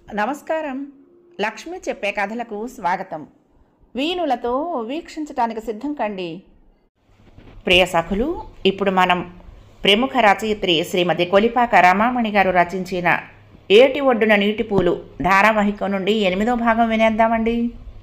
నమస్కారం లక్ష్మి చెప్పే కథలకు స్వాగతం వీణులతో వీక్షించటానికి సిద్ధం కండి ప్రియ సఖులు ఇప్పుడు మనం ప్రముఖ రచయిత్రి శ్రీమతి కొలిపాక రమామణి గారు రచించిన ఏటి ఒడ్డున నీటి పూలు ధారావాహికం నుండి ఎనిమిదో భాగం వినేద్దామండి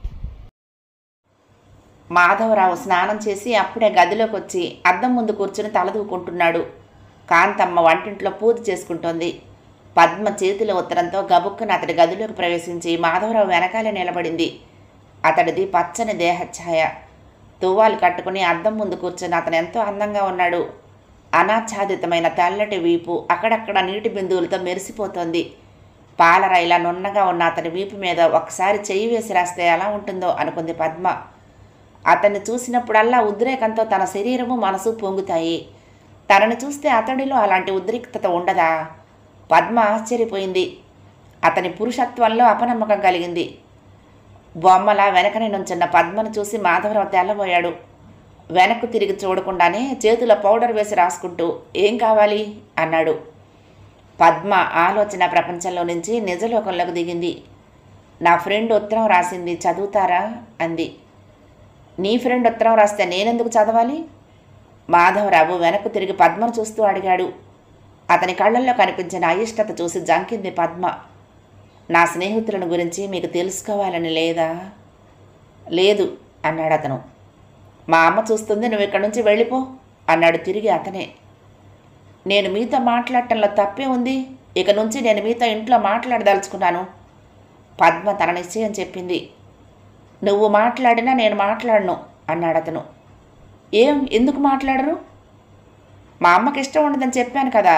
మాధవరావు స్నానం చేసి అప్పుడే గదిలోకి వచ్చి అద్దం ముందు కూర్చుని తలదూకుంటున్నాడు కాంతమ్మ వంటింట్లో పూజ చేసుకుంటోంది పద్మ చేతిలో ఉత్తరంతో గబుక్కున అతడి గదిలోకి ప్రవేశించి మాధవరావు వెనకాలే నిలబడింది అతడిది పచ్చని దేహఛాయ తువ్వాలు కట్టుకుని అద్దం ముందు కూర్చుని అతను ఎంతో అందంగా ఉన్నాడు అనాచ్ఛాదితమైన తెల్లటి వీపు అక్కడక్కడ నీటి బిందువులతో మెరిసిపోతోంది పాలరాయిలా నున్నగా ఉన్న అతని వీపు మీద ఒకసారి చెయ్యి వేసి రాస్తే ఎలా ఉంటుందో అనుకుంది పద్మ అతన్ని చూసినప్పుడల్లా ఉద్రేకంతో తన శరీరము మనసు పొంగుతాయి తనని చూస్తే అతడిలో అలాంటి ఉద్రిక్తత ఉండదా పద్మ ఆశ్చర్యపోయింది అతని పురుషత్వంలో అపనమ్మకం కలిగింది బొమ్మల వెనకనే నుంచున్న పద్మను చూసి మాధవరావు తెల్లబోయాడు వెనక్కు తిరిగి చూడకుండానే చేతిలో పౌడర్ వేసి రాసుకుంటూ ఏం కావాలి అన్నాడు పద్మ ఆలోచన ప్రపంచంలో నుంచి నిజలోకంలోకి దిగింది నా ఫ్రెండ్ ఉత్తరం రాసింది చదువుతారా అంది నీ ఫ్రెండ్ ఉత్తరం రాస్తే నేనెందుకు చదవాలి మాధవరావు వెనక్కు తిరిగి పద్మను చూస్తూ అడిగాడు అతని కళ్ళల్లో కనిపించిన అయిష్టత చూసి జంకింది పద్మ నా స్నేహితులను గురించి మీకు తెలుసుకోవాలని లేదా లేదు అన్నాడు అతను మా అమ్మ చూస్తుంది నువ్వు ఇక్కడి నుంచి వెళ్ళిపో అన్నాడు తిరిగి అతనే నేను మీతో మాట్లాడటంలో తప్పే ఉంది ఇక నుంచి నేను మీతో ఇంట్లో మాట్లాడదలుచుకున్నాను పద్మ తన నిశ్చయం చెప్పింది నువ్వు మాట్లాడినా నేను మాట్లాడను అన్నాడు అతను ఏం ఎందుకు మాట్లాడరు మా అమ్మకి ఇష్టం ఉండదని చెప్పాను కదా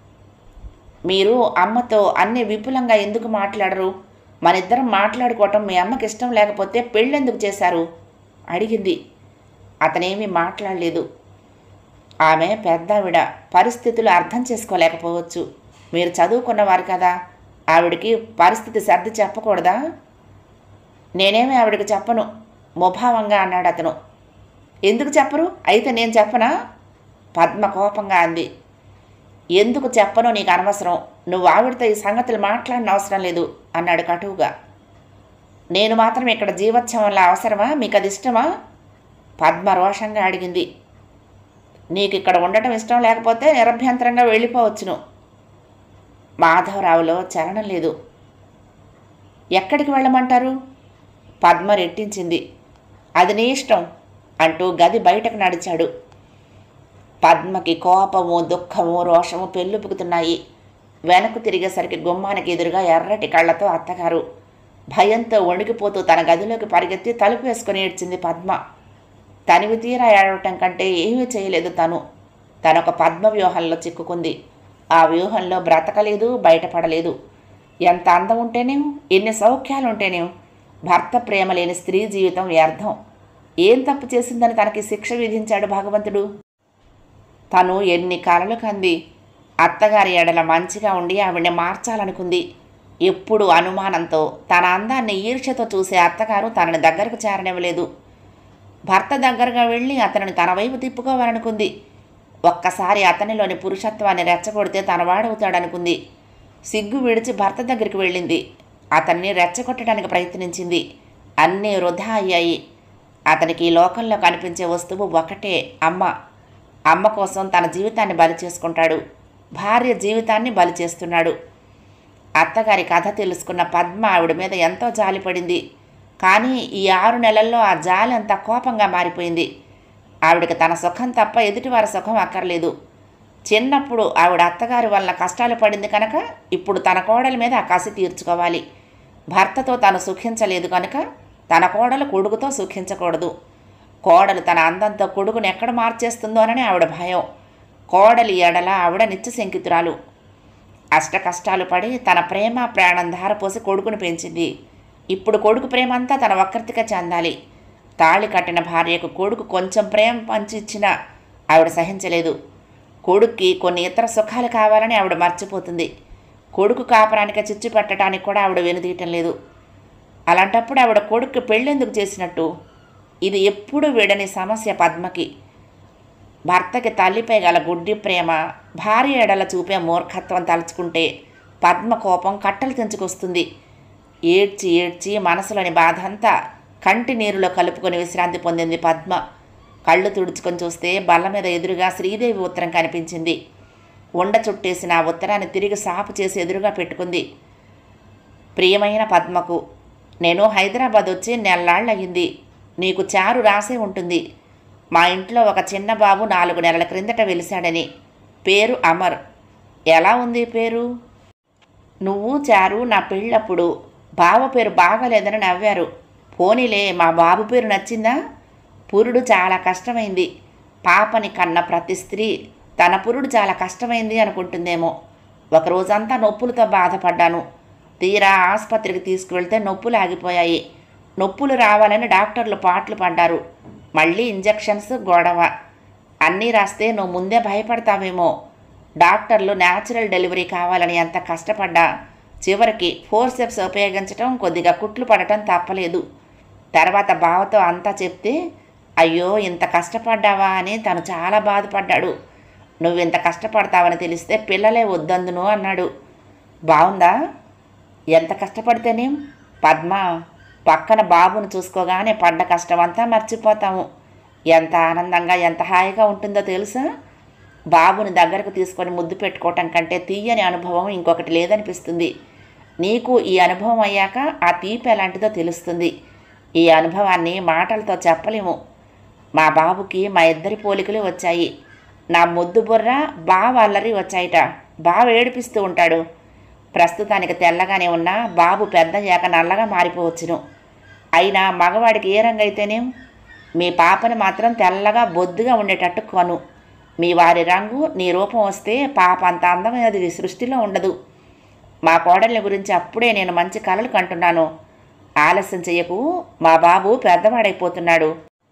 మీరు అమ్మతో అన్ని విపులంగా ఎందుకు మాట్లాడరు మన ఇద్దరం మాట్లాడుకోవటం మీ అమ్మకి ఇష్టం లేకపోతే పెళ్ళెందుకు చేశారు అడిగింది అతనేమీ మాట్లాడలేదు ఆమె పెద్దావిడ పరిస్థితులు అర్థం చేసుకోలేకపోవచ్చు మీరు చదువుకున్నవారు కదా ఆవిడికి పరిస్థితి సర్ది చెప్పకూడదా నేనేమి ఆవిడకి చెప్పను ముభావంగా అన్నాడు అతను ఎందుకు చెప్పరు అయితే నేను చెప్పనా పద్మ కోపంగా అంది ఎందుకు చెప్పనో నీకు అనవసరం నువ్వు ఆవిడతో ఈ సంగతులు మాట్లాడిన అవసరం లేదు అన్నాడు కటువుగా నేను మాత్రం ఇక్కడ జీవోత్సవంలో అవసరమా మీకు అది ఇష్టమా పద్మ రోషంగా అడిగింది నీకు ఇక్కడ ఉండటం ఇష్టం లేకపోతే నిరభ్యంతరంగా వెళ్ళిపోవచ్చును మాధవరావులో చలనం లేదు ఎక్కడికి వెళ్ళమంటారు పద్మ రెట్టించింది అది నీ ఇష్టం అంటూ గది బయటకు నడిచాడు పద్మకి కోపము దుఃఖము రోషము పెళ్ళుపుకుతున్నాయి వెనక్కు తిరిగేసరికి గుమ్మానికి ఎదురుగా ఎర్రటి కళ్ళతో అత్తగారు భయంతో వణికిపోతూ తన గదిలోకి పరిగెత్తి తలుపు వేసుకుని ఏడ్చింది పద్మ తనివి తీరా ఏడవటం కంటే ఏమీ చేయలేదు తను తనొక పద్మ వ్యూహంలో చిక్కుకుంది ఆ వ్యూహంలో బ్రతకలేదు బయటపడలేదు ఎంత అందం ఉంటేనేం ఎన్ని సౌఖ్యాలు ఉంటేనేం భర్త ప్రేమ లేని స్త్రీ జీవితం వ్యర్థం ఏం తప్పు చేసిందని తనకి శిక్ష విధించాడు భగవంతుడు తను ఎన్ని కలలు కంది అత్తగారి ఎడల మంచిగా ఉండి ఆవిడ్ని మార్చాలనుకుంది ఎప్పుడు అనుమానంతో తన అందాన్ని ఈర్ష్యతో చూసే అత్తగారు తనని దగ్గరకు చేరనివ్వలేదు భర్త దగ్గరగా వెళ్ళి అతనిని తన వైపు తిప్పుకోవాలనుకుంది ఒక్కసారి అతనిలోని పురుషత్వాన్ని రెచ్చగొడితే తన వాడవుతాడనుకుంది సిగ్గు విడిచి భర్త దగ్గరికి వెళ్ళింది అతన్ని రెచ్చగొట్టడానికి ప్రయత్నించింది అన్నీ వృధా అయ్యాయి అతనికి ఈ లోకంలో కనిపించే వస్తువు ఒకటే అమ్మ అమ్మ కోసం తన జీవితాన్ని బలి చేసుకుంటాడు భార్య జీవితాన్ని బలి చేస్తున్నాడు అత్తగారి కథ తెలుసుకున్న పద్మ ఆవిడ మీద ఎంతో జాలిపడింది కానీ ఈ ఆరు నెలల్లో ఆ జాలి అంత కోపంగా మారిపోయింది ఆవిడకి తన సుఖం తప్ప ఎదుటివారి సుఖం అక్కర్లేదు చిన్నప్పుడు ఆవిడ అత్తగారి వలన కష్టాలు పడింది కనుక ఇప్పుడు తన కోడలి మీద ఆ కసి తీర్చుకోవాలి భర్తతో తాను సుఖించలేదు కనుక తన కోడలు కొడుకుతో సుఖించకూడదు కోడలు తన అందంతో కొడుకుని ఎక్కడ మార్చేస్తుందోనని ఆవిడ భయం కోడలి ఎడల ఆవిడ నిత్య శంకితురాలు అష్ట కష్టాలు పడి తన ప్రేమ ప్రాణం ధారపోసి కొడుకుని పెంచింది ఇప్పుడు కొడుకు ప్రేమ అంతా తన ఒక్కరితిగా చెందాలి తాళి కట్టిన భార్యకు కొడుకు కొంచెం ప్రేమ పంచి ఇచ్చినా ఆవిడ సహించలేదు కొడుక్కి కొన్ని ఇతర సుఖాలు కావాలని ఆవిడ మర్చిపోతుంది కొడుకు కాపరానికి చిచ్చు పెట్టడానికి కూడా ఆవిడ వెనుదీయటం లేదు అలాంటప్పుడు ఆవిడ కొడుకు పెళ్ళెందుకు చేసినట్టు ఇది ఎప్పుడు వీడని సమస్య పద్మకి భర్తకి తల్లిపై గల గుడ్డి ప్రేమ భార్య ఎడల చూపే మూర్ఖత్వం తలుచుకుంటే పద్మ కోపం కట్టలు తెంచుకొస్తుంది ఏడ్చి ఏడ్చి మనసులోని బాధ అంతా కంటి నీరులో కలుపుకొని విశ్రాంతి పొందింది పద్మ కళ్ళు తుడుచుకొని చూస్తే బల్ల మీద ఎదురుగా శ్రీదేవి ఉత్తరం కనిపించింది ఉండ చుట్టేసిన ఆ ఉత్తరాన్ని తిరిగి సాపు చేసి ఎదురుగా పెట్టుకుంది ప్రియమైన పద్మకు నేను హైదరాబాద్ వచ్చి నెల్లాళ్ళయింది నీకు చారు రాసే ఉంటుంది మా ఇంట్లో ఒక చిన్న బాబు నాలుగు నెలల క్రిందట వెలిశాడని పేరు అమర్ ఎలా ఉంది పేరు నువ్వు చారు నా పెళ్ళప్పుడు బావ పేరు బాగాలేదని నవ్వారు పోనీలే మా బాబు పేరు నచ్చిందా పురుడు చాలా కష్టమైంది పాపని కన్న ప్రతి స్త్రీ తన పురుడు చాలా కష్టమైంది అనుకుంటుందేమో ఒక రోజంతా నొప్పులతో బాధపడ్డాను తీరా ఆసుపత్రికి తీసుకువెళ్తే నొప్పులు ఆగిపోయాయి నొప్పులు రావాలని డాక్టర్లు పాటలు పడ్డారు మళ్ళీ ఇంజెక్షన్స్ గొడవ అన్నీ రాస్తే నువ్వు ముందే భయపడతావేమో డాక్టర్లు న్యాచురల్ డెలివరీ కావాలని ఎంత కష్టపడ్డా చివరికి ఫోర్సెప్స్ ఉపయోగించటం కొద్దిగా కుట్లు పడటం తప్పలేదు తర్వాత బావతో అంతా చెప్తే అయ్యో ఇంత కష్టపడ్డావా అని తను చాలా బాధపడ్డాడు నువ్వు ఇంత కష్టపడతావని తెలిస్తే పిల్లలే వద్దందును అన్నాడు బాగుందా ఎంత కష్టపడితేనేం పద్మ పక్కన బాబును చూసుకోగానే పడ్డ కష్టమంతా మర్చిపోతాము ఎంత ఆనందంగా ఎంత హాయిగా ఉంటుందో తెలుసా బాబుని దగ్గరకు తీసుకొని ముద్దు పెట్టుకోవటం కంటే తీయని అనుభవం ఇంకొకటి లేదనిపిస్తుంది నీకు ఈ అనుభవం అయ్యాక ఆ తీపి ఎలాంటిదో తెలుస్తుంది ఈ అనుభవాన్ని మాటలతో చెప్పలేము మా బాబుకి మా ఇద్దరి పోలికలు వచ్చాయి నా ముద్దు బుర్ర బావ అల్లరి వచ్చాయిట బావ ఏడిపిస్తూ ఉంటాడు ప్రస్తుతానికి తెల్లగానే ఉన్నా బాబు పెద్దయ్యాక నల్లగా మారిపోవచ్చును అయినా మగవాడికి ఏ రంగు అయితేనేం మీ పాపని మాత్రం తెల్లగా బొద్దుగా ఉండేటట్టు కొను మీ వారి రంగు నీ రూపం వస్తే పాప అంత అందమైనది ఈ సృష్టిలో ఉండదు మా కోడల్ని గురించి అప్పుడే నేను మంచి కలలు కంటున్నాను ఆలస్యం చెయ్యకు మా బాబు పెద్దవాడైపోతున్నాడు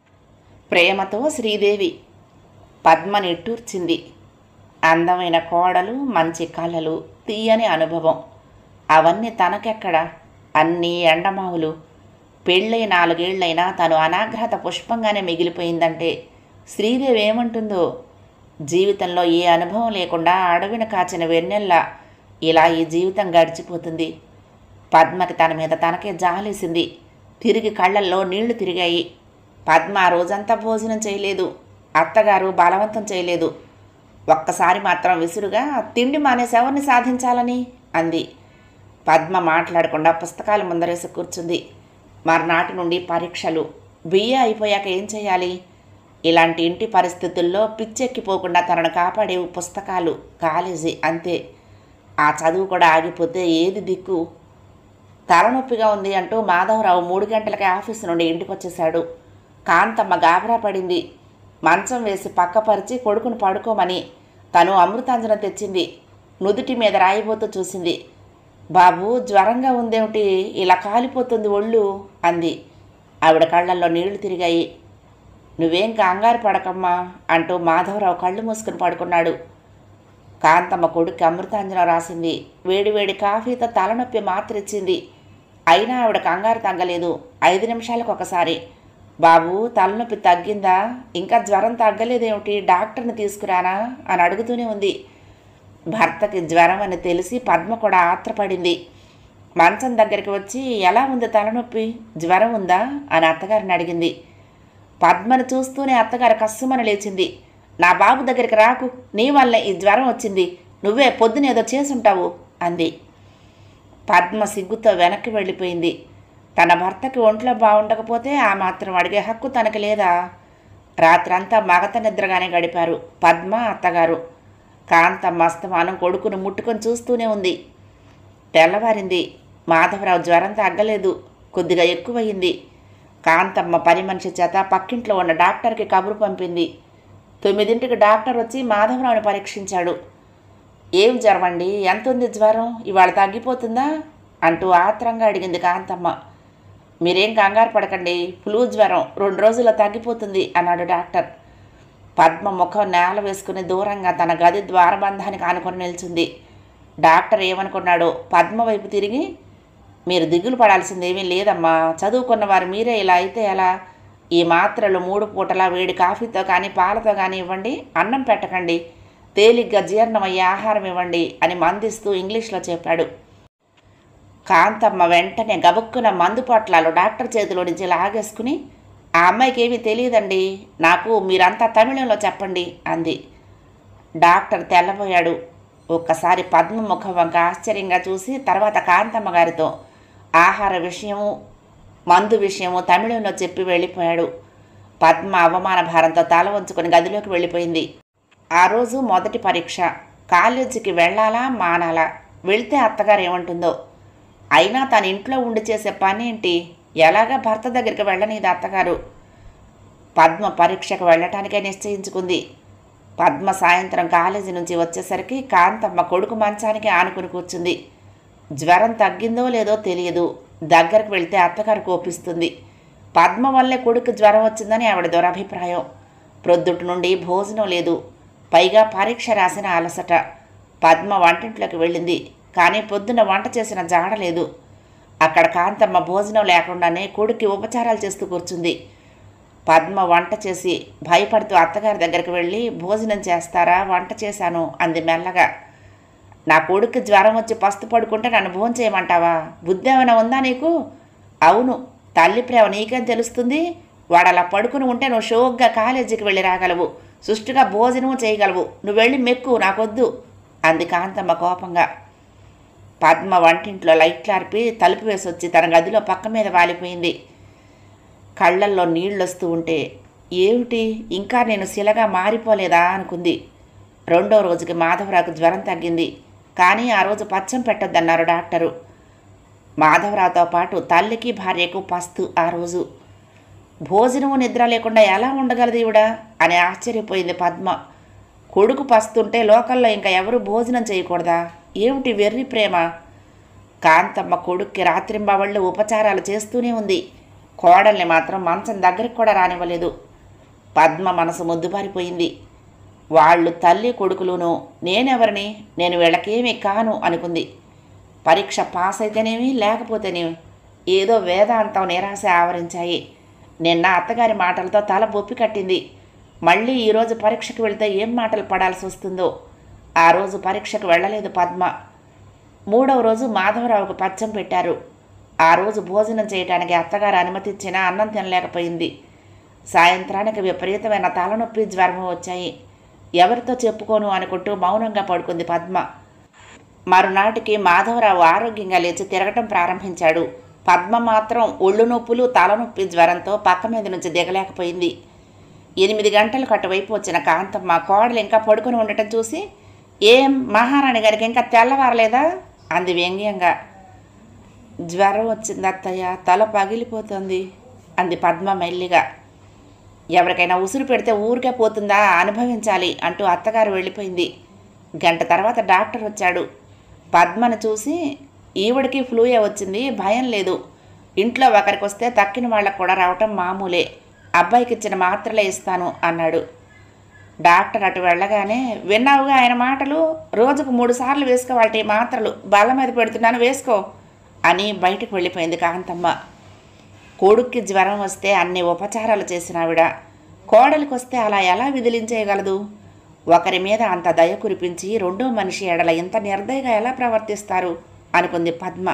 ప్రేమతో శ్రీదేవి పద్మ నిట్టూర్చింది అందమైన కోడలు మంచి కళలు తీయని అనుభవం అవన్నీ తనకెక్కడ అన్నీ ఎండమావులు పెళ్ళై నాలుగేళ్లైనా తను అనాఘ్రత పుష్పంగానే మిగిలిపోయిందంటే శ్రీదేవి ఏమంటుందో జీవితంలో ఏ అనుభవం లేకుండా అడవిన కాచిన వెన్నెల్లా ఇలా ఈ జీవితం గడిచిపోతుంది పద్మకి తన మీద తనకే జాలేసింది తిరిగి కళ్ళల్లో నీళ్లు తిరిగాయి పద్మ ఆ రోజంతా భోజనం చేయలేదు అత్తగారు బలవంతం చేయలేదు ఒక్కసారి మాత్రం విసురుగా తిండి మానేసి ఎవరిని సాధించాలని అంది పద్మ మాట్లాడకుండా పుస్తకాల ముందరేసి కూర్చుంది మర్నాటి నుండి పరీక్షలు బిఏ అయిపోయాక ఏం చేయాలి ఇలాంటి ఇంటి పరిస్థితుల్లో పిచ్చెక్కిపోకుండా తనను కాపాడే పుస్తకాలు కాలేజీ అంతే ఆ చదువు కూడా ఆగిపోతే ఏది దిక్కు తలనొప్పిగా ఉంది అంటూ మాధవరావు మూడు గంటలకి ఆఫీసు నుండి ఇంటికి వచ్చేశాడు కాంతమ్మ గాబరా పడింది మంచం వేసి పక్కపరిచి కొడుకును పడుకోమని తను అమృతాంజనం తెచ్చింది నుదుటి మీద రాయిపోతూ చూసింది బాబు జ్వరంగా ఉందేమిటి ఇలా కాలిపోతుంది ఒళ్ళు అంది ఆవిడ కళ్ళల్లో నీళ్లు తిరిగాయి నువ్వేం కంగారు పడకమ్మా అంటూ మాధవరావు కళ్ళు మూసుకుని పడుకున్నాడు కాంతమ్మ కొడుకు అమృతాంజనం రాసింది వేడివేడి కాఫీతో తలనొప్పి మాత్ర ఇచ్చింది అయినా ఆవిడ కంగారు తగ్గలేదు ఐదు నిమిషాలకు ఒకసారి బాబు తలనొప్పి తగ్గిందా ఇంకా జ్వరం తగ్గలేదేమిటి డాక్టర్ని తీసుకురానా అని అడుగుతూనే ఉంది భర్తకి జ్వరం అని తెలిసి పద్మ కూడా ఆత్రపడింది మంచం దగ్గరికి వచ్చి ఎలా ఉంది తలనొప్పి జ్వరం ఉందా అని అత్తగారిని అడిగింది పద్మను చూస్తూనే అత్తగారు కస్సుమని లేచింది నా బాబు దగ్గరికి రాకు నీ వల్లే ఈ జ్వరం వచ్చింది నువ్వే పొద్దున ఏదో చేసుంటావు అంది పద్మ సిగ్గుతో వెనక్కి వెళ్ళిపోయింది తన భర్తకి ఒంట్లో బాగుండకపోతే ఆ మాత్రం అడిగే హక్కు తనకి లేదా రాత్రంతా మగత నిద్రగానే గడిపారు పద్మ అత్తగారు కాంతమ్మ అస్తమానం కొడుకును ముట్టుకొని చూస్తూనే ఉంది తెల్లవారింది మాధవరావు జ్వరం తగ్గలేదు కొద్దిగా ఎక్కువయింది కాంతమ్మ పని మనిషి చేత పక్కింట్లో ఉన్న డాక్టర్కి కబురు పంపింది తొమ్మిదింటికి డాక్టర్ వచ్చి మాధవరావుని పరీక్షించాడు ఏం జ్వరం అండి ఎంత ఉంది జ్వరం ఇవాళ తగ్గిపోతుందా అంటూ ఆత్రంగా అడిగింది కాంతమ్మ మీరేం కంగారు పడకండి ఫ్లూ జ్వరం రెండు రోజుల్లో తగ్గిపోతుంది అన్నాడు డాక్టర్ పద్మ ముఖం నేల వేసుకుని దూరంగా తన గది ద్వారబంధానికి ఆనుకొని నిల్చుంది డాక్టర్ ఏమనుకున్నాడో పద్మ వైపు తిరిగి మీరు దిగులు పడాల్సిందేమీ లేదమ్మా చదువుకున్న వారు మీరే ఇలా అయితే ఎలా ఈ మాత్రలు మూడు పూటలా వేడి కాఫీతో కానీ పాలతో కానీ ఇవ్వండి అన్నం పెట్టకండి తేలిగ్గా జీర్ణమయ్యే ఆహారం ఇవ్వండి అని మందిస్తూ ఇంగ్లీష్లో చెప్పాడు కాంతమ్మ వెంటనే గబుక్కున మందు పొట్లాలు డాక్టర్ చేతిలో నుంచి లాగేసుకుని ఆ అమ్మాయికి ఏమీ తెలియదండి నాకు మీరంతా తమిళంలో చెప్పండి అంది డాక్టర్ తెల్లబోయాడు ఒక్కసారి పద్మ ముఖం వంక ఆశ్చర్యంగా చూసి తర్వాత కాంతమ్మ గారితో ఆహార విషయము మందు విషయము తమిళంలో చెప్పి వెళ్ళిపోయాడు పద్మ అవమాన భారంతో తల వంచుకొని గదిలోకి వెళ్ళిపోయింది ఆ రోజు మొదటి పరీక్ష కాలేజీకి వెళ్ళాలా మానాలా వెళ్తే అత్తగారు ఏమంటుందో అయినా తన ఇంట్లో ఉండి చేసే పని ఏంటి ఎలాగా భర్త దగ్గరికి వెళ్ళనీది అత్తగారు పద్మ పరీక్షకు వెళ్ళటానికే నిశ్చయించుకుంది పద్మ సాయంత్రం కాలేజీ నుంచి వచ్చేసరికి కాంతమ్మ కొడుకు మంచానికి ఆనుకుని కూర్చుంది జ్వరం తగ్గిందో లేదో తెలియదు దగ్గరకు వెళ్తే అత్తగారు కోపిస్తుంది పద్మ వల్లే కొడుకు జ్వరం వచ్చిందని ఆవిడ దురభిప్రాయం ప్రొద్దుటి నుండి భోజనం లేదు పైగా పరీక్ష రాసిన అలసట పద్మ వంటింట్లోకి వెళ్ళింది కానీ పొద్దున వంట చేసిన జాడ లేదు అక్కడ కాంతమ్మ భోజనం లేకుండానే కొడుక్కి ఉపచారాలు చేస్తూ కూర్చుంది పద్మ వంట చేసి భయపడుతూ అత్తగారి దగ్గరికి వెళ్ళి భోజనం చేస్తారా వంట చేశాను అంది మెల్లగా నా కొడుకు జ్వరం వచ్చి పస్తు పడుకుంటే నన్ను భోజనం చేయమంటావా బుద్ధి ఏమైనా ఉందా నీకు అవును తల్లి ప్రేమ నీకేం తెలుస్తుంది వాడు అలా పడుకుని ఉంటే నువ్వు షోగ్గా కాలేజీకి వెళ్ళి రాగలవు సుష్టిగా భోజనము చేయగలవు నువ్వు వెళ్ళి మెక్కు నాకొద్దు అంది కాంతమ్మ కోపంగా పద్మ వంటింట్లో లైట్లార్పి తలుపు వేసి వచ్చి తన గదిలో పక్క మీద వాలిపోయింది కళ్ళల్లో నీళ్ళొస్తూ ఉంటే ఏమిటి ఇంకా నేను శిలగా మారిపోలేదా అనుకుంది రెండో రోజుకి మాధవరావుకు జ్వరం తగ్గింది కానీ ఆ రోజు పచ్చం పెట్టొద్దన్నారు డాక్టరు మాధవరావుతో పాటు తల్లికి భార్యకు పస్తు ఆ రోజు భోజనము నిద్ర లేకుండా ఎలా ఉండగలదు ఈవిడ అని ఆశ్చర్యపోయింది పద్మ కొడుకు పస్తుంటే లోకల్లో ఇంకా ఎవరు భోజనం చేయకూడదా ఏమిటి వెర్రి ప్రేమ కాంతమ్మ కొడుక్కి రాత్రింబవళ్ళు ఉపచారాలు చేస్తూనే ఉంది కోడల్ని మాత్రం మంచం దగ్గరికి కూడా రానివ్వలేదు పద్మ మనసు ముద్దుబారిపోయింది వాళ్ళు తల్లి కొడుకులును నేనెవరిని నేను వీళ్ళకేమీ కాను అనుకుంది పరీక్ష పాస్ అయితేనేమి లేకపోతేనేమి ఏదో వేదాంతం నిరాశ ఆవరించాయి నిన్న అత్తగారి మాటలతో తల బొప్పి కట్టింది మళ్ళీ ఈరోజు పరీక్షకు వెళ్తే ఏం మాటలు పడాల్సి వస్తుందో ఆ రోజు పరీక్షకు వెళ్ళలేదు పద్మ మూడవ రోజు మాధవరావుకు పచ్చం పెట్టారు ఆ రోజు భోజనం చేయడానికి అత్తగారు అనుమతించినా అన్నం తినలేకపోయింది సాయంత్రానికి విపరీతమైన తలనొప్పి జ్వరం వచ్చాయి ఎవరితో చెప్పుకోను అనుకుంటూ మౌనంగా పడుకుంది పద్మ మరునాటికి మాధవరావు ఆరోగ్యంగా లేచి తిరగటం ప్రారంభించాడు పద్మ మాత్రం ఒళ్ళు నొప్పులు తలనొప్పి జ్వరంతో పక్క మీద నుంచి దిగలేకపోయింది ఎనిమిది గంటలకు అటువైపు వచ్చిన కాంతమ్మ కోడలు ఇంకా పడుకొని ఉండటం చూసి ఏం మహారాణి గారికి ఇంకా తెల్లవారలేదా అంది వ్యంగ్యంగా జ్వరం వచ్చింది అత్తయ్య తల పగిలిపోతుంది అంది పద్మ మెల్లిగా ఎవరికైనా ఉసురు పెడితే ఊరికే పోతుందా అనుభవించాలి అంటూ అత్తగారు వెళ్ళిపోయింది గంట తర్వాత డాక్టర్ వచ్చాడు పద్మను చూసి ఈవిడికి ఫ్లూయే వచ్చింది భయం లేదు ఇంట్లో ఒకరికి వస్తే తక్కిన వాళ్ళకు కూడా రావటం మామూలే అబ్బాయికి ఇచ్చిన మాత్రలే ఇస్తాను అన్నాడు డాక్టర్ అటు వెళ్ళగానే విన్నావుగా ఆయన మాటలు రోజుకు మూడు సార్లు వేసుకోవాలి ఈ మాత్రలు బల్ల మీద పెడుతున్నాను వేసుకో అని బయటకు వెళ్ళిపోయింది కాంతమ్మ కొడుక్కి జ్వరం వస్తే అన్ని ఉపచారాలు చేసిన ఆవిడ కోడలికి వస్తే అలా ఎలా విదిలించేయగలదు ఒకరి మీద అంత దయ కురిపించి రెండో మనిషి ఎడల ఇంత నిర్దయగా ఎలా ప్రవర్తిస్తారు అనుకుంది పద్మ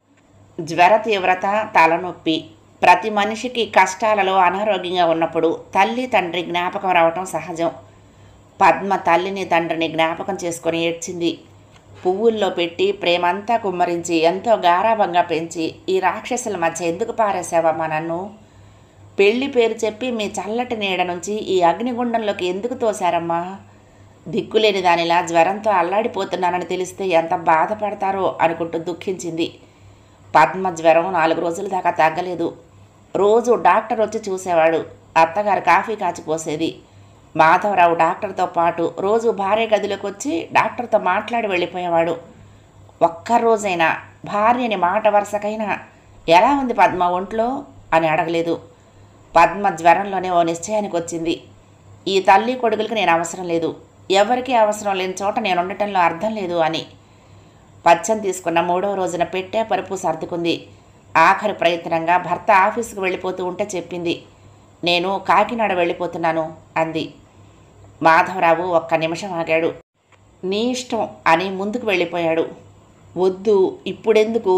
జ్వర తీవ్రత తలనొప్పి ప్రతి మనిషికి కష్టాలలో అనారోగ్యంగా ఉన్నప్పుడు తల్లి తండ్రి జ్ఞాపకం రావటం సహజం పద్మ తల్లిని తండ్రిని జ్ఞాపకం చేసుకొని ఏడ్చింది పువ్వుల్లో పెట్టి ప్రేమంతా కుమ్మరించి ఎంతో గారాభంగా పెంచి ఈ రాక్షసుల మధ్య ఎందుకు పారేసావమ్మా నన్ను పెళ్లి పేరు చెప్పి మీ చల్లటి నీడ నుంచి ఈ అగ్నిగుండంలోకి ఎందుకు తోశారమ్మా దిక్కులేని దానిలా జ్వరంతో అల్లాడిపోతున్నానని తెలిస్తే ఎంత బాధపడతారో అనుకుంటూ దుఃఖించింది పద్మ జ్వరం నాలుగు రోజుల దాకా తగ్గలేదు రోజు డాక్టర్ వచ్చి చూసేవాడు అత్తగారు కాఫీ కాచి పోసేది మాధవరావు డాక్టర్తో పాటు రోజు భార్య గదిలోకి వచ్చి డాక్టర్తో మాట్లాడి వెళ్ళిపోయేవాడు ఒక్కరోజైనా భార్యని మాట వరుసకైనా ఎలా ఉంది పద్మ ఒంట్లో అని అడగలేదు పద్మ జ్వరంలోనే ఓ నిశ్చయానికి వచ్చింది ఈ తల్లి కొడుకులకి నేను అవసరం లేదు ఎవరికీ అవసరం లేని చోట నేను ఉండటంలో అర్థం లేదు అని పచ్చం తీసుకున్న మూడవ రోజున పెట్టే పరుపు సర్దుకుంది ఆఖరి ప్రయత్నంగా భర్త ఆఫీసుకు వెళ్ళిపోతూ ఉంటే చెప్పింది నేను కాకినాడ వెళ్ళిపోతున్నాను అంది మాధవరావు ఒక్క నిమిషం ఆగాడు నీ ఇష్టం అని ముందుకు వెళ్ళిపోయాడు వద్దు ఇప్పుడెందుకు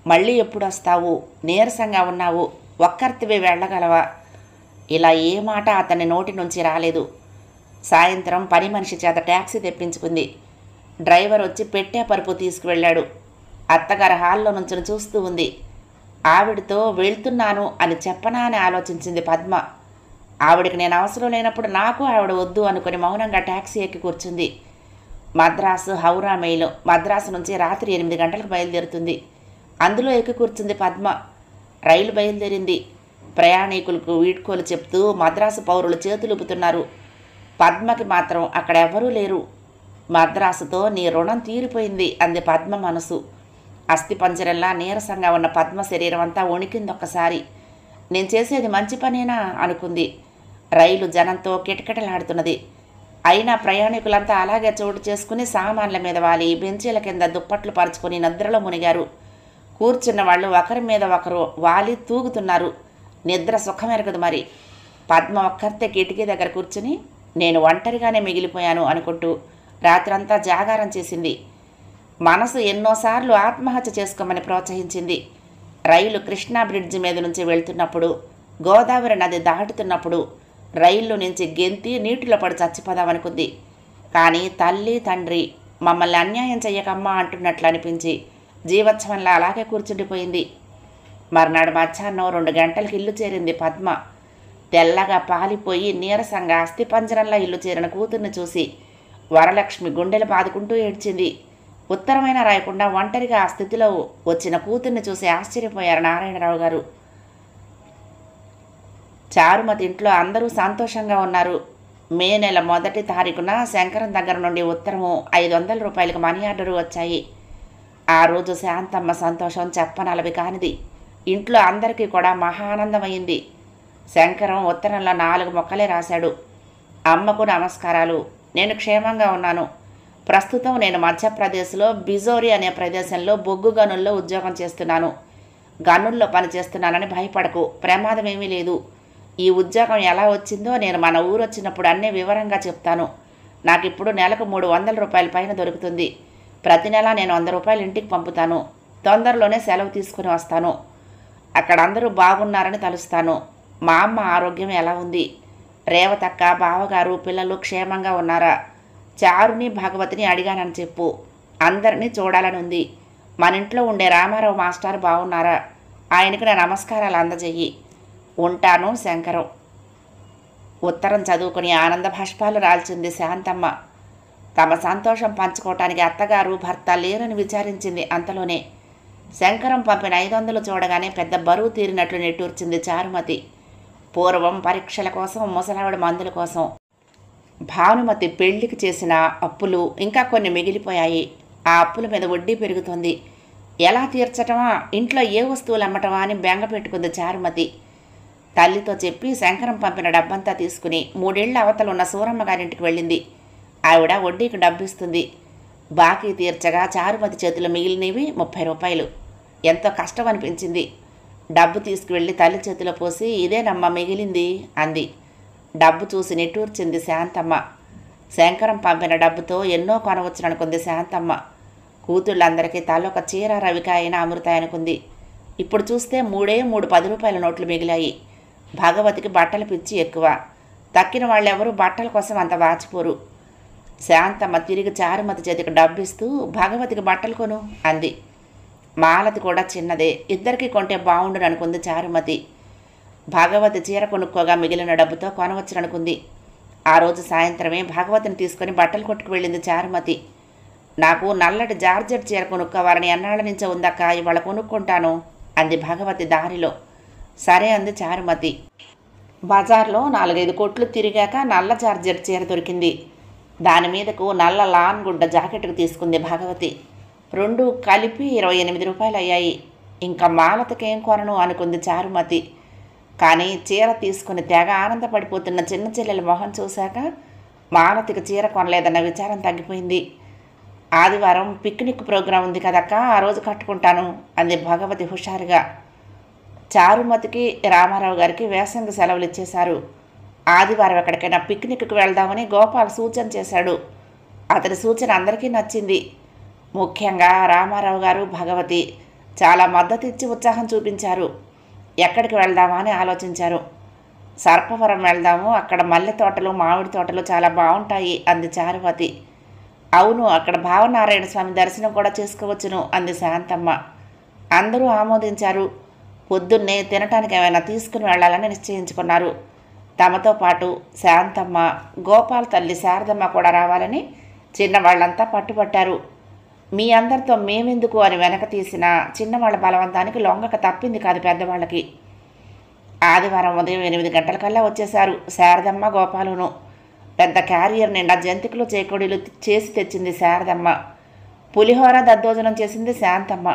మళ్ళీ ఎప్పుడు వస్తావు నీరసంగా ఉన్నావు ఒక్కరితివే వెళ్ళగలవా ఇలా ఏ మాట అతని నోటి నుంచి రాలేదు సాయంత్రం పని మనిషి చేత ట్యాక్సీ తెప్పించుకుంది డ్రైవర్ వచ్చి పెట్టే పరుపు తీసుకువెళ్ళాడు అత్తగారు హాల్లో నుంచుని చూస్తూ ఉంది ఆవిడతో వెళ్తున్నాను అని చెప్పనా అని ఆలోచించింది పద్మ ఆవిడకి నేను అవసరం లేనప్పుడు నాకు ఆవిడ వద్దు అనుకుని మౌనంగా ట్యాక్సీ ఎక్కి కూర్చుంది మద్రాసు హౌరా మెయిల్ మద్రాసు నుంచి రాత్రి ఎనిమిది గంటలకు బయలుదేరుతుంది అందులో ఎక్కి కూర్చుంది పద్మ రైలు బయలుదేరింది ప్రయాణికులకు వీడ్కోలు చెప్తూ మద్రాసు పౌరులు చేతులుపుతున్నారు పద్మకి మాత్రం అక్కడ ఎవరూ లేరు మద్రాసుతో నీ రుణం తీరిపోయింది అంది పద్మ మనసు అస్థిపంజరంలా నీరసంగా ఉన్న పద్మ శరీరం అంతా వణికింది ఒక్కసారి నేను చేసేది మంచి పనేనా అనుకుంది రైలు జనంతో కిటకిటలాడుతున్నది అయినా ప్రయాణికులంతా అలాగే చోటు చేసుకుని సామాన్ల మీద వాలి బెంచీల కింద దుప్పట్లు పరుచుకొని నిద్రలో మునిగారు కూర్చున్న వాళ్ళు ఒకరి మీద ఒకరు వాలి తూగుతున్నారు నిద్ర సుఖమెరగదు మరి పద్మ ఒక్కరితే కిటికీ దగ్గర కూర్చుని నేను ఒంటరిగానే మిగిలిపోయాను అనుకుంటూ రాత్రంతా జాగారం చేసింది మనసు ఎన్నోసార్లు ఆత్మహత్య చేసుకోమని ప్రోత్సహించింది రైలు కృష్ణా బ్రిడ్జి మీద నుంచి వెళ్తున్నప్పుడు గోదావరి నది దాటుతున్నప్పుడు రైలు నుంచి గెంతి నీటిలో పడి చచ్చిపోదామనుకుంది కానీ తల్లి తండ్రి మమ్మల్ని అన్యాయం చెయ్యకమ్మా అంటున్నట్లు అనిపించి జీవోత్సవంలా అలాగే కూర్చుండిపోయింది మర్నాడు మధ్యాహ్నం రెండు గంటలకు ఇల్లు చేరింది పద్మ తెల్లగా పాలిపోయి నీరసంగా అస్థిపంజరంలో ఇల్లు చేరిన కూతుర్ని చూసి వరలక్ష్మి గుండెలు బాదుకుంటూ ఏడ్చింది ఉత్తరమైన రాయకుండా ఒంటరిగా ఆ స్థితిలో వచ్చిన కూతుర్ని చూసి ఆశ్చర్యపోయారు నారాయణరావు గారు చారుమతి ఇంట్లో అందరూ సంతోషంగా ఉన్నారు మే నెల మొదటి తారీఖున శంకరం దగ్గర నుండి ఉత్తరము ఐదు వందల రూపాయలకు మనీ ఆర్డరు వచ్చాయి ఆ రోజు శాంతమ్మ సంతోషం చెప్పనలవి కానిది ఇంట్లో అందరికీ కూడా మహా ఆనందమైంది శంకరం ఉత్తరంలో నాలుగు మొక్కలే రాశాడు అమ్మకు నమస్కారాలు నేను క్షేమంగా ఉన్నాను ప్రస్తుతం నేను మధ్యప్రదేశ్లో బిజోరి అనే ప్రదేశంలో బొగ్గు గనుల్లో ఉద్యోగం చేస్తున్నాను గనుల్లో పనిచేస్తున్నానని భయపడకు ప్రమాదం ఏమీ లేదు ఈ ఉద్యోగం ఎలా వచ్చిందో నేను మన ఊరు వచ్చినప్పుడు అన్నీ వివరంగా చెప్తాను నాకు ఇప్పుడు నెలకు మూడు వందల రూపాయల పైన దొరుకుతుంది ప్రతి నెల నేను వంద రూపాయలు ఇంటికి పంపుతాను తొందరలోనే సెలవు తీసుకుని వస్తాను అక్కడ అందరూ బాగున్నారని తలుస్తాను మా అమ్మ ఆరోగ్యం ఎలా ఉంది రేవతక్క బావగారు పిల్లలు క్షేమంగా ఉన్నారా చారుని భగవతిని అడిగానని చెప్పు అందరినీ చూడాలని ఉంది మన ఇంట్లో ఉండే రామారావు మాస్టర్ బాగున్నారా ఆయనకి నా నమస్కారాలు అందజేయి ఉంటాను శంకరం ఉత్తరం చదువుకుని ఆనంద భాష్పాలు రాల్చింది శాంతమ్మ తమ సంతోషం పంచుకోవటానికి అత్తగారు భర్త లేరని విచారించింది అంతలోనే శంకరం పంపిన ఐదు వందలు చూడగానే పెద్ద బరువు తీరినట్లు నిట్టూర్చింది చారుమతి పూర్వం పరీక్షల కోసం ముసలావిడ మందుల కోసం భానుమతి పెళ్లికి చేసిన అప్పులు ఇంకా కొన్ని మిగిలిపోయాయి ఆ అప్పుల మీద వడ్డీ పెరుగుతుంది ఎలా తీర్చటమా ఇంట్లో ఏ వస్తువులు అమ్మటమా అని బెంగ పెట్టుకుంది చారుమతి తల్లితో చెప్పి శంకరం పంపిన డబ్బంతా తీసుకుని మూడేళ్ల అవతల ఉన్న సూరమ్మ గారింటికి వెళ్ళింది ఆవిడ వడ్డీకి డబ్బిస్తుంది బాకీ తీర్చగా చారుమతి చేతిలో మిగిలినవి ముప్పై రూపాయలు ఎంతో కష్టం అనిపించింది డబ్బు తీసుకువెళ్ళి తల్లి చేతిలో పోసి ఇదేనమ్మా మిగిలింది అంది డబ్బు చూసి నిట్టూర్చింది శాంతమ్మ శంకరం పంపిన డబ్బుతో ఎన్నో కొనవచ్చుననుకుంది శాంతమ్మ కూతుళ్ళందరికీ తలొక చీర రవికాయన అమృతాయి అనుకుంది ఇప్పుడు చూస్తే మూడే మూడు పది రూపాయల నోట్లు మిగిలాయి భగవతికి బట్టల పిచ్చి ఎక్కువ తక్కిన వాళ్ళెవరూ బట్టల కోసం అంత వాచిపోరు శాంతమ్మ తిరిగి చారుమతి చేతికి డబ్బిస్తూ భగవతికి బట్టలు కొను అంది మాలతి కూడా చిన్నదే ఇద్దరికి కొంటే బాగుండును అనుకుంది చారుమతి భగవతి చీర కొనుక్కోగా మిగిలిన డబ్బుతో కొనవచ్చుననుకుంది ఆ రోజు సాయంత్రమే భగవతిని తీసుకొని బట్టలు కొట్టుకు వెళ్ళింది చారుమతి నాకు నల్లటి జార్జెట్ చీర కొనుక్కోవాలని ఎన్నాళ్ళ నుంచే ఉందక్క ఇవాళ కొనుక్కుంటాను అంది భగవతి దారిలో సరే అంది చారుమతి బజార్లో నాలుగైదు కొట్లు తిరిగాక నల్ల జార్జెట్ చీర దొరికింది దాని మీదకు నల్ల లాన్ గుడ్డ జాకెట్కు తీసుకుంది భగవతి రెండు కలిపి ఇరవై ఎనిమిది రూపాయలు అయ్యాయి ఇంకా మాలతకేం కొనను అనుకుంది చారుమతి కానీ చీర తీసుకుని తెగ ఆనందపడిపోతున్న చిన్న చెల్లెల మొహం చూశాక మాలతికి చీర కొనలేదన్న విచారం తగ్గిపోయింది ఆదివారం పిక్నిక్ ప్రోగ్రాం ఉంది కదక్క ఆ రోజు కట్టుకుంటాను అంది భగవతి హుషారుగా చారుమతికి రామారావు గారికి వేసంగి సెలవులు ఇచ్చేశారు ఆదివారం ఎక్కడికైనా పిక్నిక్కి వెళ్దామని గోపాల్ సూచన చేశాడు అతని సూచన అందరికీ నచ్చింది ముఖ్యంగా రామారావు గారు భగవతి చాలా మద్దతు ఇచ్చి ఉత్సాహం చూపించారు ఎక్కడికి వెళ్దామా అని ఆలోచించారు సర్పవరం వెళ్దాము అక్కడ మల్లె తోటలు మామిడి తోటలు చాలా బాగుంటాయి అంది చారుమతి అవును అక్కడ భావనారాయణ స్వామి దర్శనం కూడా చేసుకోవచ్చును అంది శాంతమ్మ అందరూ ఆమోదించారు పొద్దున్నే తినటానికి ఏమైనా తీసుకుని వెళ్ళాలని నిశ్చయించుకున్నారు తమతో పాటు శాంతమ్మ గోపాల్ తల్లి శారదమ్మ కూడా రావాలని చిన్నవాళ్ళంతా పట్టుబట్టారు మీ అందరితో మేమెందుకు అని వెనక తీసిన చిన్నవాళ్ళ బలవంతానికి లొంగక తప్పింది కాదు పెద్దవాళ్ళకి ఆదివారం ఉదయం ఎనిమిది గంటలకల్లా వచ్చేశారు శారదమ్మ గోపాలును పెద్ద క్యారియర్ నిండా జంతికలు చేకొడీలు చేసి తెచ్చింది శారదమ్మ పులిహోర దద్దోజనం చేసింది శాంతమ్మ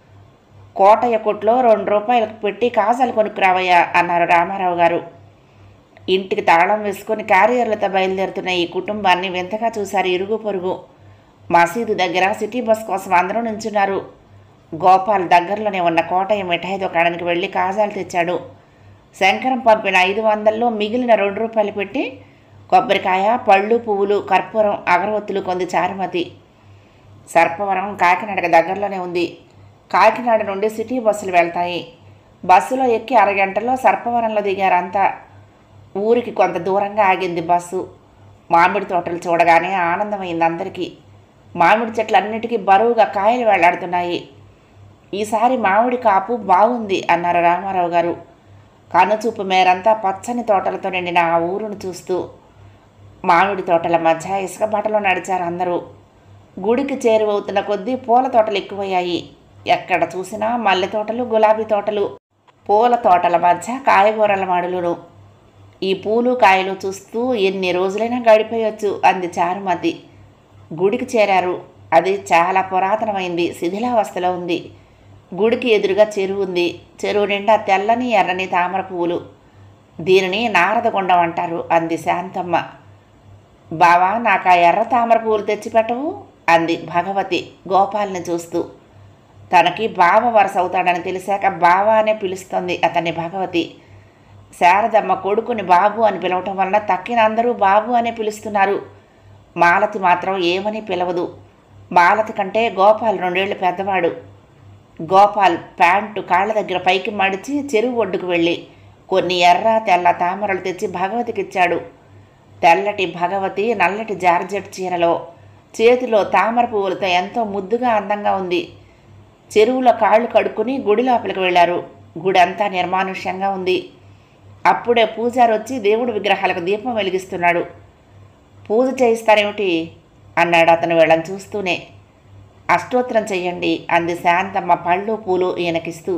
కోటయ్య కొట్లో రెండు రూపాయలకు పెట్టి కాజాలు కొనుక్కురావయ్యా అన్నారు రామారావు గారు ఇంటికి తాళం వేసుకొని క్యారియర్లతో బయలుదేరుతున్న ఈ కుటుంబాన్ని వింతగా చూశారు ఇరుగు పొరుగు మసీదు దగ్గర సిటీ బస్ కోసం అందరూ నించున్నారు గోపాల్ దగ్గరలోనే ఉన్న కోటయ్య మిఠాయి దుకాణానికి వెళ్ళి కాజాలు తెచ్చాడు శంకరం పంపిన ఐదు వందల్లో మిగిలిన రెండు రూపాయలు పెట్టి కొబ్బరికాయ పళ్ళు పువ్వులు కర్పూరం అగరవత్తులు కొంది చారుమతి సర్పవరం కాకినాడకి దగ్గరలోనే ఉంది కాకినాడ నుండి సిటీ బస్సులు వెళ్తాయి బస్సులో ఎక్కి అరగంటలో సర్పవరంలో దిగారంతా ఊరికి కొంత దూరంగా ఆగింది బస్సు మామిడి తోటలు చూడగానే ఆనందమైంది అందరికీ మామిడి చెట్లన్నిటికీ బరువుగా కాయలు వెళ్లాడుతున్నాయి ఈసారి మామిడి కాపు బాగుంది అన్నారు రామారావు గారు కనుచూపు మేరంతా పచ్చని తోటలతో నిండిన ఆ ఊరును చూస్తూ మామిడి తోటల మధ్య ఇసుక బట్టలో నడిచారు అందరూ గుడికి చేరువవుతున్న కొద్దీ పూల తోటలు ఎక్కువయ్యాయి ఎక్కడ చూసినా మల్లె తోటలు గులాబీ తోటలు పూల తోటల మధ్య కాయగూరల మడులును ఈ పూలు కాయలు చూస్తూ ఎన్ని రోజులైనా గడిపేయొచ్చు అంది చారుమతి గుడికి చేరారు అది చాలా పురాతనమైంది శిథిలావస్థలో ఉంది గుడికి ఎదురుగా చెరువు ఉంది చెరువు నిండా తెల్లని ఎర్రని తామర పువ్వులు దీనిని నారదగుండం అంటారు అంది శాంతమ్మ బావా నాకు ఆ ఎర్ర తామర పువ్వులు తెచ్చిపెట్టవు అంది భగవతి గోపాల్ని చూస్తూ తనకి బావ వరస అవుతాడని తెలిసాక బావ అనే పిలుస్తుంది అతన్ని భగవతి శారదమ్మ కొడుకుని బాబు అని పిలవటం వలన తక్కిన అందరూ బాబు అనే పిలుస్తున్నారు మాలతి మాత్రం ఏమని పిలవదు మాలతి కంటే గోపాల్ రెండేళ్లు పెద్దవాడు గోపాల్ ప్యాంటు కాళ్ళ దగ్గర పైకి మడిచి చెరువు ఒడ్డుకు వెళ్ళి కొన్ని ఎర్ర తెల్ల తామరలు తెచ్చి భగవతికిచ్చాడు తెల్లటి భగవతి నల్లటి జార్జెట్ చీరలో చేతిలో తామర పువ్వులతో ఎంతో ముద్దుగా అందంగా ఉంది చెరువులో కాళ్ళు కడుక్కుని గుడి లోపలికి వెళ్ళారు గుడి అంతా నిర్మానుష్యంగా ఉంది అప్పుడే పూజారి వచ్చి దేవుడి విగ్రహాలకు దీపం వెలిగిస్తున్నాడు పూజ చేయిస్తారేమిటి అన్నాడు అతను వీళ్ళని చూస్తూనే అష్టోత్తరం చెయ్యండి అంది శాంతమ్మ పళ్ళు పూలు ఈయనకిస్తూ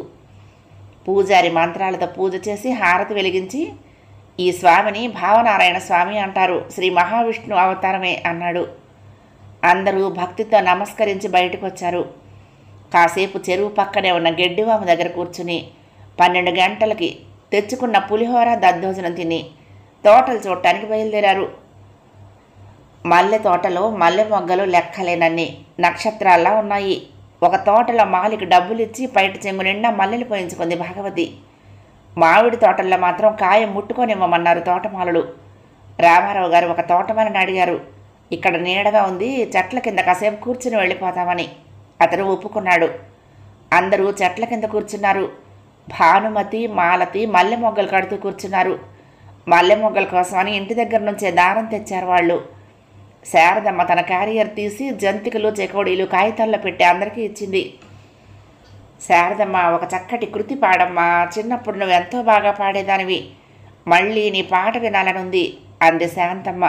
పూజారి మంత్రాలతో పూజ చేసి హారతి వెలిగించి ఈ స్వామిని భావనారాయణ స్వామి అంటారు శ్రీ మహావిష్ణు అవతారమే అన్నాడు అందరూ భక్తితో నమస్కరించి బయటకు వచ్చారు కాసేపు చెరువు పక్కనే ఉన్న గెడ్డివాము దగ్గర కూర్చుని పన్నెండు గంటలకి తెచ్చుకున్న పులిహోర దద్దోజనం తిని తోటలు చూడటానికి బయలుదేరారు మల్లె తోటలో మల్లె మొగ్గలు లెక్కలేనన్ని నక్షత్రాల్లా ఉన్నాయి ఒక తోటలో మాలికి డబ్బులు ఇచ్చి బయట చెంగు నిండా మల్లెలు పోయించుకుంది భగవతి మామిడి తోటల్లో మాత్రం కాయ ముట్టుకొనివ్వమన్నారు తోటమాలుడు రామారావు గారు ఒక తోటమాలని అడిగారు ఇక్కడ నీడగా ఉంది చెట్ల కింద కాసేపు కూర్చుని వెళ్ళిపోతామని అతను ఒప్పుకున్నాడు అందరూ చెట్ల కింద కూర్చున్నారు భానుమతి మాలతి మల్లె మొగ్గలు కడుతూ కూర్చున్నారు మల్లె మొగ్గల కోసమని ఇంటి దగ్గర నుంచే దారం తెచ్చారు వాళ్ళు శారదమ్మ తన క్యారియర్ తీసి జంతికలు చెకోడీలు కాగితాల్లో పెట్టి అందరికీ ఇచ్చింది శారదమ్మ ఒక చక్కటి కృతి పాడమ్మా చిన్నప్పుడు నువ్వు ఎంతో బాగా పాడేదానివి మళ్ళీ నీ పాట వినాలనుంది అంది శాంతమ్మ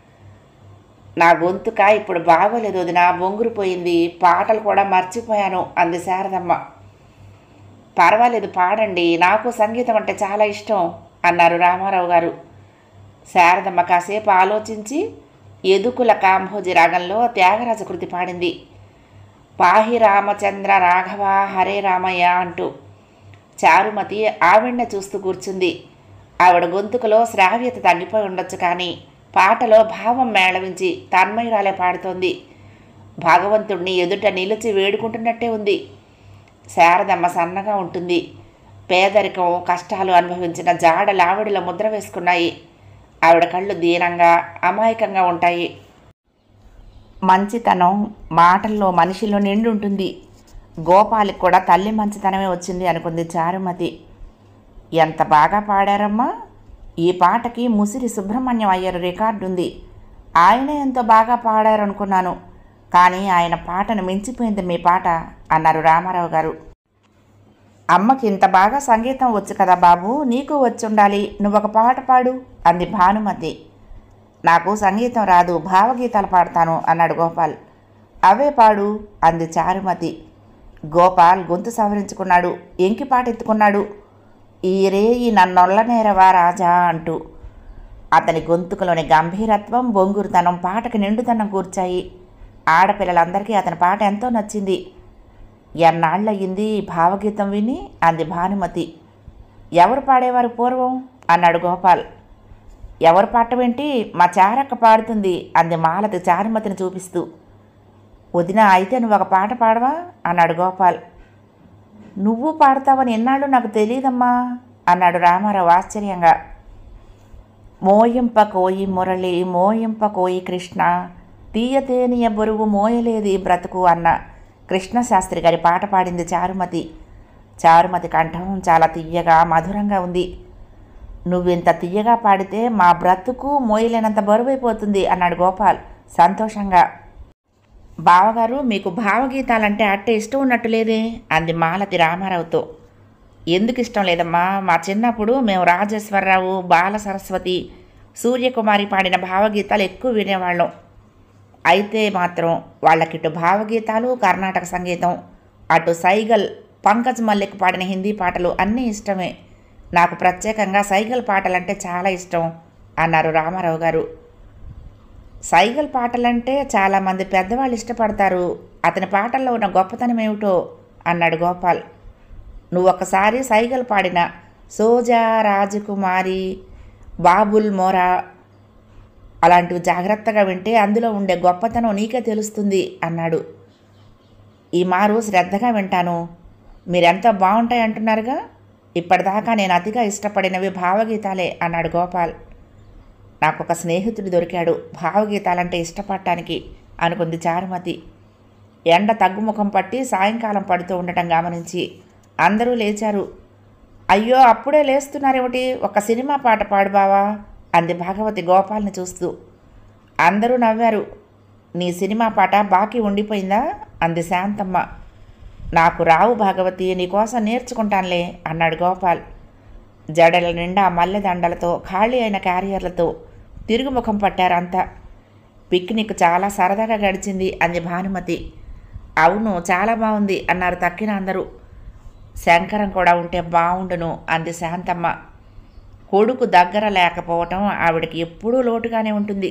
నా గొంతుక ఇప్పుడు బాగోలేదు వదిన బొంగురుపోయింది పాటలు కూడా మర్చిపోయాను అంది శారదమ్మ పర్వాలేదు పాడండి నాకు సంగీతం అంటే చాలా ఇష్టం అన్నారు రామారావు గారు శారదమ్మ కాసేపు ఆలోచించి ఎదుకుల కాంభోజి రాగంలో త్యాగరాజ కృతి పాడింది పాహి రామచంద్ర రాఘవ హరే రామయ్య అంటూ చారుమతి ఆవిడ్ని చూస్తూ కూర్చుంది ఆవిడ గొంతుకులో శ్రావ్యత తగ్గిపోయి ఉండొచ్చు కానీ పాటలో భావం మేళవించి తన్మయురాలే పాడుతోంది భగవంతుణ్ణి ఎదుట నిలిచి వేడుకుంటున్నట్టే ఉంది శారదమ్మ సన్నగా ఉంటుంది పేదరికం కష్టాలు అనుభవించిన జాడ లావిడిలో ముద్ర వేసుకున్నాయి ఆవిడ కళ్ళు దీనంగా అమాయకంగా ఉంటాయి మంచితనం మాటల్లో మనిషిలో నిండి ఉంటుంది గోపాలికి కూడా తల్లి మంచితనమే వచ్చింది అనుకుంది చారుమతి ఎంత బాగా పాడారమ్మా ఈ పాటకి ముసిరి సుబ్రహ్మణ్యం అయ్యారు రికార్డు ఉంది ఆయనే ఎంతో బాగా పాడారనుకున్నాను కానీ ఆయన పాటను మించిపోయింది మీ పాట అన్నారు రామారావు గారు అమ్మకి ఇంత బాగా సంగీతం వచ్చు కదా బాబు నీకు వచ్చి ఉండాలి నువ్వు ఒక పాట పాడు అంది భానుమతి నాకు సంగీతం రాదు భావగీతాలు పాడతాను అన్నాడు గోపాల్ అవే పాడు అంది చారుమతి గోపాల్ గొంతు సవరించుకున్నాడు ఎంకి పాట ఎత్తుకున్నాడు ఈ రేయి నన్నొల్లనేరవా రాజా అంటూ అతని గొంతుకులోని గంభీరత్వం బొంగురుతనం పాటకి నిండుతనం కూర్చాయి ఆడపిల్లలందరికీ అతని పాట ఎంతో నచ్చింది ఎన్నాళ్ళయింది ఈ భావగీతం విని అంది భానుమతి ఎవరు పాడేవారు పూర్వం అన్నాడు గోపాల్ ఎవరు పాటమేంటి మా చారక్క పాడుతుంది అంది మాలతి చారుమతిని చూపిస్తూ వదిన అయితే నువ్వు ఒక పాట పాడవా అన్నాడు గోపాల్ నువ్వు పాడతావని ఎన్నాళ్ళు నాకు తెలియదమ్మా అన్నాడు రామారావు ఆశ్చర్యంగా మోయింప కోయి మురళి మోయింప కోయి కృష్ణ తీయతేనియ బరువు మోయలేది బ్రతుకు అన్న కృష్ణశాస్త్రి గారి పాట పాడింది చారుమతి చారుమతి కంఠం చాలా తీయగా మధురంగా ఉంది నువ్వింత తీయగా పాడితే మా బ్రతుకు మోయలేనంత బరువైపోతుంది అన్నాడు గోపాల్ సంతోషంగా బావగారు మీకు భావగీతాలంటే అట్టే ఇష్టం ఉన్నట్టు లేదే అంది మాలతి రామారావుతో ఎందుకు ఇష్టం లేదమ్మా మా చిన్నప్పుడు మేము రాజేశ్వరరావు బాల సరస్వతి సూర్యకుమారి పాడిన భావగీతాలు ఎక్కువ వినేవాళ్ళం అయితే మాత్రం వాళ్ళకిటు భావగీతాలు కర్ణాటక సంగీతం అటు సైగల్ పంకజ్ మల్లిక్ పాడిన హిందీ పాటలు అన్నీ ఇష్టమే నాకు ప్రత్యేకంగా సైగల్ పాటలంటే చాలా ఇష్టం అన్నారు రామారావు గారు సైగల్ పాటలంటే చాలామంది పెద్దవాళ్ళు ఇష్టపడతారు అతని పాటల్లో ఉన్న గొప్పతనం ఏమిటో అన్నాడు గోపాల్ నువ్వు ఒక్కసారి సైగల్ పాడిన సోజా రాజకుమారి బాబుల్ మోరా అలాంటివి జాగ్రత్తగా వింటే అందులో ఉండే గొప్పతనం నీకే తెలుస్తుంది అన్నాడు ఈ మారు శ్రద్ధగా వింటాను మీరెంతో బాగుంటాయి అంటున్నారుగా ఇప్పటిదాకా నేను అతిగా ఇష్టపడినవి భావగీతాలే అన్నాడు గోపాల్ నాకు ఒక స్నేహితుడు దొరికాడు భావగీతాలంటే ఇష్టపడటానికి అనుకుంది చారుమతి ఎండ తగ్గుముఖం పట్టి సాయంకాలం పడుతూ ఉండటం గమనించి అందరూ లేచారు అయ్యో అప్పుడే లేస్తున్నారేమిటి ఒక సినిమా పాట పాడు బావా అంది భాగవతి గోపాల్ని చూస్తూ అందరూ నవ్వారు నీ సినిమా పాట బాకీ ఉండిపోయిందా అంది శాంతమ్మ నాకు రావు భాగవతి నీకోసం నేర్చుకుంటానులే అన్నాడు గోపాల్ జడల నిండా మల్లెదండలతో ఖాళీ అయిన క్యారియర్లతో తిరుగుముఖం పట్టారంతా పిక్నిక్ చాలా సరదాగా గడిచింది అంది భానుమతి అవును చాలా బాగుంది అన్నారు తక్కిన అందరూ శంకరం కూడా ఉంటే బాగుండును అంది శాంతమ్మ కొడుకు దగ్గర లేకపోవటం ఆవిడకి ఎప్పుడూ లోటుగానే ఉంటుంది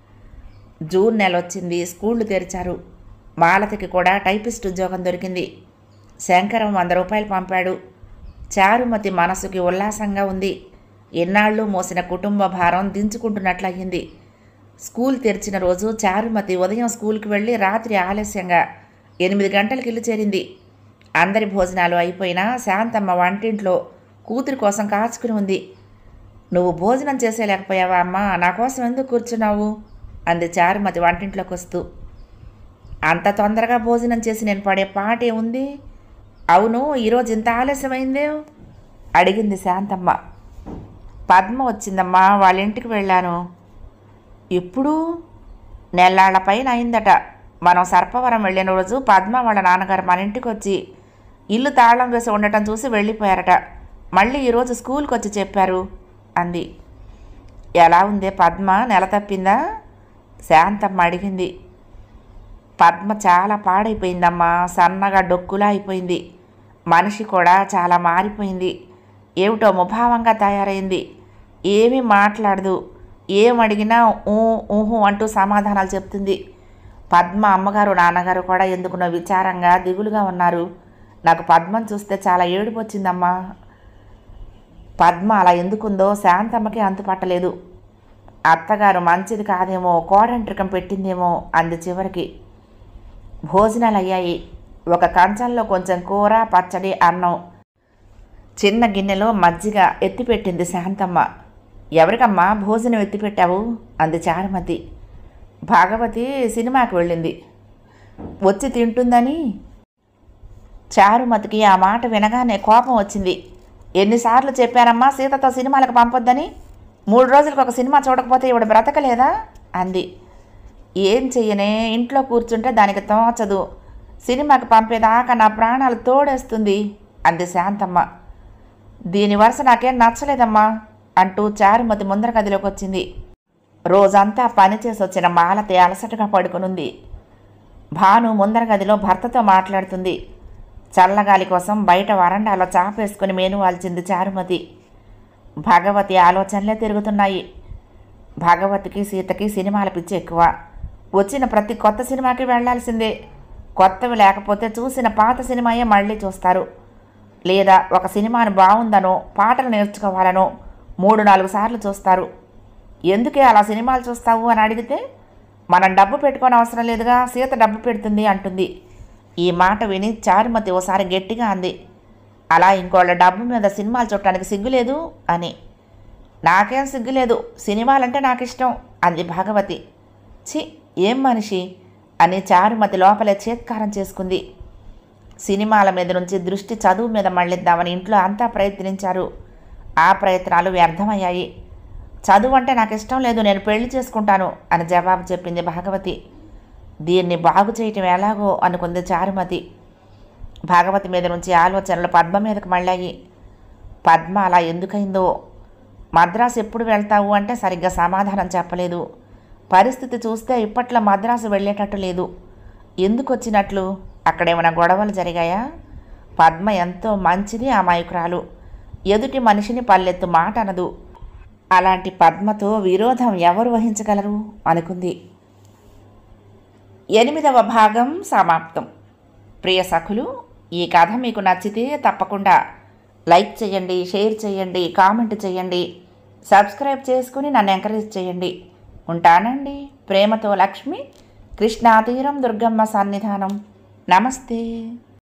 జూన్ నెల వచ్చింది స్కూళ్ళు తెరిచారు మాలతికి కూడా టైపిస్ట్ ఉద్యోగం దొరికింది శంకరం వంద రూపాయలు పంపాడు చారుమతి మనసుకి ఉల్లాసంగా ఉంది ఎన్నాళ్ళు మోసిన కుటుంబ భారం దించుకుంటున్నట్లయింది స్కూల్ తెరిచిన రోజు చారుమతి ఉదయం స్కూల్కి వెళ్ళి రాత్రి ఆలస్యంగా ఎనిమిది గంటలకు ఇల్లు చేరింది అందరి భోజనాలు అయిపోయినా శాంతమ్మ వంటింట్లో కూతురి కోసం కాచుకుని ఉంది నువ్వు భోజనం చేసేలేకపోయావా అమ్మా నా కోసం ఎందుకు కూర్చున్నావు అంది చారుమతి వంటింట్లోకి వస్తూ అంత తొందరగా భోజనం చేసి నేను పడే పాట ఏముంది అవును ఈరోజు ఇంత ఆలస్యమైందే అడిగింది శాంతమ్మ పద్మ వచ్చిందమ్మా వాళ్ళ ఇంటికి వెళ్ళాను ఎప్పుడు నెల్లాళ్ల పైన అయిందట మనం సర్పవరం వెళ్ళిన రోజు పద్మ వాళ్ళ నాన్నగారు మన ఇంటికి వచ్చి ఇల్లు తాళం వేసి ఉండటం చూసి వెళ్ళిపోయారట మళ్ళీ ఈరోజు స్కూల్కి వచ్చి చెప్పారు అంది ఎలా ఉందే పద్మ నెల తప్పిందా శాంతమ్మ అడిగింది పద్మ చాలా పాడైపోయిందమ్మా సన్నగా డొక్కులా అయిపోయింది మనిషి కూడా చాలా మారిపోయింది ఏమిటో ముభావంగా తయారైంది ఏమీ మాట్లాడదు ఏం అడిగినా ఊ ఊహు అంటూ సమాధానాలు చెప్తుంది పద్మ అమ్మగారు నాన్నగారు కూడా ఎందుకునో విచారంగా దిగులుగా ఉన్నారు నాకు పద్మను చూస్తే చాలా ఏడుపు వచ్చిందమ్మా పద్మ అలా ఎందుకుందో శాంతమ్మకి అంతుపట్టలేదు అత్తగారు మంచిది కాదేమో కోడంట్రికం పెట్టిందేమో అంది చివరికి భోజనాలు అయ్యాయి ఒక కంచంలో కొంచెం కూర పచ్చడి అన్నం చిన్న గిన్నెలో మజ్జిగ ఎత్తిపెట్టింది శాంతమ్మ ఎవరికమ్మా భోజనం ఎత్తిపెట్టావు అంది చారుమతి భాగవతి సినిమాకి వెళ్ళింది వచ్చి తింటుందని చారుమతికి ఆ మాట వినగానే కోపం వచ్చింది ఎన్నిసార్లు చెప్పానమ్మా సీతతో సినిమాలకు పంపొద్దని మూడు రోజులకు ఒక సినిమా చూడకపోతే ఇవిడ బ్రతకలేదా అంది ఏం చెయ్యనే ఇంట్లో కూర్చుంటే దానికి తోచదు సినిమాకి పంపేదాకా నా ప్రాణాలు తోడేస్తుంది అంది శాంతమ్మ దీని వరుస నాకేం నచ్చలేదమ్మా అంటూ చారుమతి ముందర గదిలోకి వచ్చింది రోజంతా పనిచేసి వచ్చిన మాలతి అలసటగా పడుకునుంది భాను ముందర గదిలో భర్తతో మాట్లాడుతుంది చల్లగాలి కోసం బయట వరండాలో చాపేసుకుని మేను వాల్చింది చారుమతి భగవతి ఆలోచనలే తిరుగుతున్నాయి భగవతికి సీతకి సినిమాల పిచ్చి ఎక్కువ వచ్చిన ప్రతి కొత్త సినిమాకి వెళ్ళాల్సిందే కొత్తవి లేకపోతే చూసిన పాత సినిమాయే మళ్ళీ చూస్తారు లేదా ఒక సినిమాను బాగుందనో పాటలు నేర్చుకోవాలనో మూడు నాలుగు సార్లు చూస్తారు ఎందుకే అలా సినిమాలు చూస్తావు అని అడిగితే మనం డబ్బు పెట్టుకోని అవసరం లేదుగా సీత డబ్బు పెడుతుంది అంటుంది ఈ మాట విని చారుమతి ఓసారి గట్టిగా అంది అలా ఇంకోళ్ళ డబ్బు మీద సినిమాలు చూడటానికి సిగ్గులేదు అని నాకేం సిగ్గులేదు సినిమాలంటే నాకు ఇష్టం అంది భాగవతి ఛీ ఏం మనిషి అని చారుమతి లోపలే చేత్కారం చేసుకుంది సినిమాల మీద నుంచి దృష్టి చదువు మీద మళ్ళిద్దామని ఇంట్లో అంతా ప్రయత్నించారు ఆ ప్రయత్నాలు వ్యర్థమయ్యాయి చదువు అంటే నాకు ఇష్టం లేదు నేను పెళ్లి చేసుకుంటాను అని జవాబు చెప్పింది భాగవతి దీన్ని బాగు చేయటం ఎలాగో అనుకుంది చారుమతి భాగవతి మీద నుంచి ఆలోచనలు పద్మ మీదకు మళ్ళాయి పద్మ అలా ఎందుకైందో మద్రాసు ఎప్పుడు వెళ్తావు అంటే సరిగ్గా సమాధానం చెప్పలేదు పరిస్థితి చూస్తే ఇప్పట్లో మద్రాసు వెళ్ళేటట్టు లేదు ఎందుకు వచ్చినట్లు అక్కడేమైనా గొడవలు జరిగాయా పద్మ ఎంతో మంచిది అమాయకురాలు ఎదుటి మనిషిని పల్లెత్తు మాట అనదు అలాంటి పద్మతో విరోధం ఎవరు వహించగలరు అనుకుంది ఎనిమిదవ భాగం సమాప్తం ప్రియ సఖులు ఈ కథ మీకు నచ్చితే తప్పకుండా లైక్ చేయండి షేర్ చేయండి కామెంట్ చేయండి సబ్స్క్రైబ్ చేసుకుని నన్ను ఎంకరేజ్ చేయండి ఉంటానండి ప్రేమతో లక్ష్మి కృష్ణాతీరం దుర్గమ్మ సన్నిధానం నమస్తే